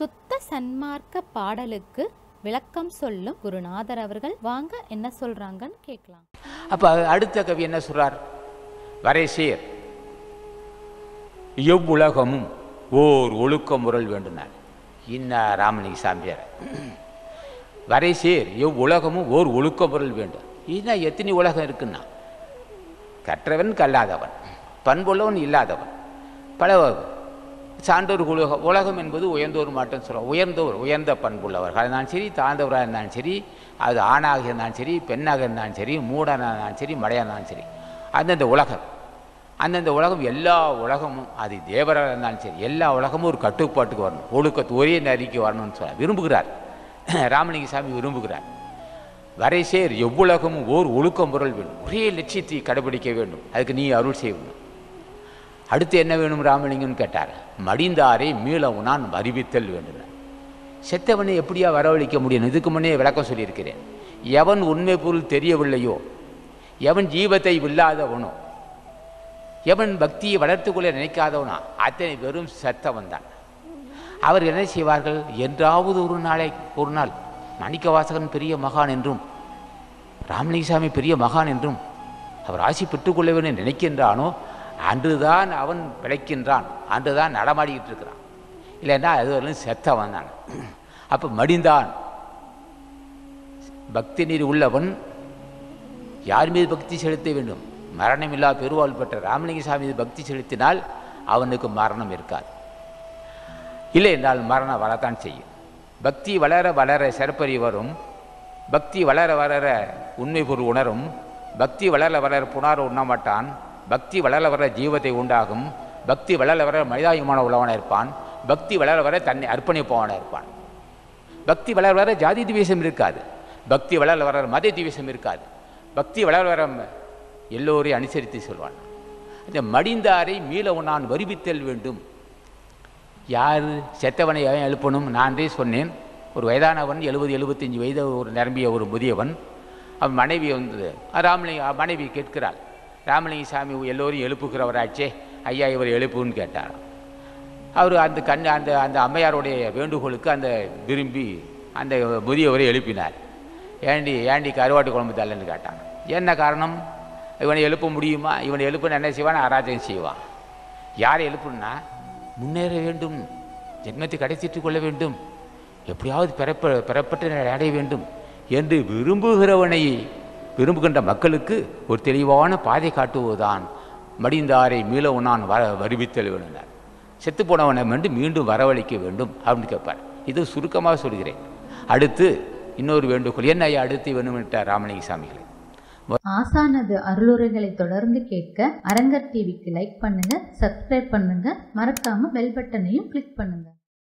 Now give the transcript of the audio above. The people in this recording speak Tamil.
சுத்த சன்மார்க்க பாடலுக்கு விளக்கம் சொல்லும் குருநாதர் அவர்கள் வாங்க என்ன சொல்றாங்கன்னு கேட்கலாம் அப்போ அடுத்த கவி என்ன சொல்றார் வரைசீர் எவ்வுலகமும் ஓர் ஒழுக்க முரல் வேண்டுனார் இன்ன ராமலிங்க சாமியார் வரைசீர் எவ்வுலகமும் ஓர் ஒழுக்க முரல் வேண்டும் இன்னும் எத்தனை உலகம் இருக்குன்னா கற்றவன் கல்லாதவன் பண்புள்ளவன் இல்லாதவன் பல சான்றோர் உலகம் உலகம் என்பது உயர்ந்தோர் மட்டும் சொல்ல உயர்ந்தோர் உயர்ந்த பண்புள்ளவர்கள் இருந்தாலும் சரி தாழ்ந்தவராக இருந்தாலும் சரி அது ஆணாக இருந்தாலும் சரி பெண்ணாக இருந்தாலும் சரி மூடனாக இருந்தாலும் சரி மடையாக இருந்தாலும் சரி அந்தந்த உலகம் அந்தந்த உலகம் எல்லா உலகமும் அது தேவராக இருந்தாலும் சரி எல்லா உலகமும் ஒரு கட்டுப்பாட்டுக்கு வரணும் ஒழுக்கத்து ஒரே நரிக்கு வரணும்னு சொல்ல விரும்புகிறார் ராமலிங்க சாமி விரும்புகிறார் வரைசேர் எவ்வுலகமும் ஓர் ஒழுக்கம் முரல் வேண்டும் ஒரே லட்சியத்தை கடைபிடிக்க வேண்டும் அதுக்கு நீ அருள் செய்யணும் அடுத்து என்ன வேணும் ராமலிங்கம்னு கேட்டார் மடிந்தாரை மீள உணான் அறிவித்தல் வேண்டும் செத்தவனை எப்படியா வரவழைக்க முடியும் இதுக்கு முன்னே விளக்கம் சொல்லியிருக்கிறேன் எவன் உண்மை பொருள் தெரியவில்லையோ எவன் ஜீவத்தை இல்லாதவனோ எவன் பக்தியை வளர்த்துக்கொள்ள நினைக்காதவனோ அத்தனை வெறும் செத்தவன் தான் அவர் என்ன செய்வார்கள் என்றாவது ஒரு நாளை ஒரு நாள் மாணிக்க வாசகன் பெரிய மகான் என்றும் ராமலிங்கசாமி பெரிய மகான் என்றும் அவர் ஆசி பெற்றுக்கொள்ள வேண்டும் நினைக்கின்றானோ அன்றுதான் அவன் பிழைக்கின்றான் அன்றுதான் நடமாடிக்கிட்டு இருக்கிறான் இல்லைன்னா அது வரலும் செத்தவன் தான் அப்போ மடிந்தான் பக்தி நீர் உள்ளவன் யார் மீது பக்தி செலுத்த வேண்டும் மரணமில்லா பெருவாள் பெற்ற ராமலிங்க சாமி மீது பக்தி செலுத்தினால் அவனுக்கு மரணம் இருக்காது இல்லை என்றால் மரணம் வரத்தான் செய்யும் பக்தி வளர வளர சிறப்பறி வரும் பக்தி வளர வளர உண்மை பொருள் உணரும் பக்தி வளர வளர புனார உண்ணமாட்டான் பக்தி வளர வர ஜீவத்தை உண்டாகும் பக்தி வளர வர மனிதாயுமான உள்ளவனாக இருப்பான் பக்தி வளர வர தன்னை அர்ப்பணிப்பவனாக இருப்பான் பக்தி வளர வர ஜாதி திவேசம் இருக்காது பக்தி வளர வர மத திவேசம் இருக்காது பக்தி வளர வர எல்லோரையும் அனுசரித்து சொல்வான் இந்த மடிந்தாரை மீள நான் வருவித்தல் வேண்டும் யார் செத்தவனை எவன் எழுப்பணும் நானே சொன்னேன் ஒரு வயதானவன் எழுபது எழுபத்தஞ்சு வயது ஒரு நிரம்பிய ஒரு முதியவன் அவன் மனைவி வந்தது ராமலிங்க மனைவி கேட்கிறாள் ராமலிங்க சாமி எல்லோரும் எழுப்புகிறவராச்சே ஐயா இவர் எழுப்புன்னு கேட்டார் அவர் அந்த கண் அந்த அந்த அம்மையாருடைய வேண்டுகோளுக்கு அந்த விரும்பி அந்த முதியவரை எழுப்பினார் ஏண்டி ஏண்டி கருவாட்டு குழம்பு தள்ளன்னு கேட்டாங்க என்ன காரணம் இவனை எழுப்ப முடியுமா இவனை எழுப்புன்னு என்ன செய்வான் அராஜகம் செய்வான் யாரை எழுப்புனா முன்னேற வேண்டும் ஜென்மத்தை கடைத்திட்டு கொள்ள வேண்டும் எப்படியாவது பிறப்ப பிறப்பட்ட அடைய வேண்டும் என்று விரும்புகிறவனை விரும்புகின்ற மக்களுக்கு ஒரு தெளிவான பாதை காட்டுவதுதான் மடிந்தாரை மீள உண்ணான் வர வருவித்தல் வேணுனார் செத்து போனவனை மீண்டும் மீண்டும் வரவழைக்க வேண்டும் அப்படின்னு கேட்பார் இது சுருக்கமாக சொல்கிறேன் அடுத்து இன்னொரு வேண்டுகோள் என்ன ஐயா அடுத்து வேணும் என்றார் ராமலிங்க சாமிகளை ஆசானது அருளுரைகளை தொடர்ந்து கேட்க அரங்கர் டிவிக்கு லைக் பண்ணுங்க சப்ஸ்கிரைப் பண்ணுங்க மறக்காம பெல் பட்டனையும் கிளிக் பண்ணுங்க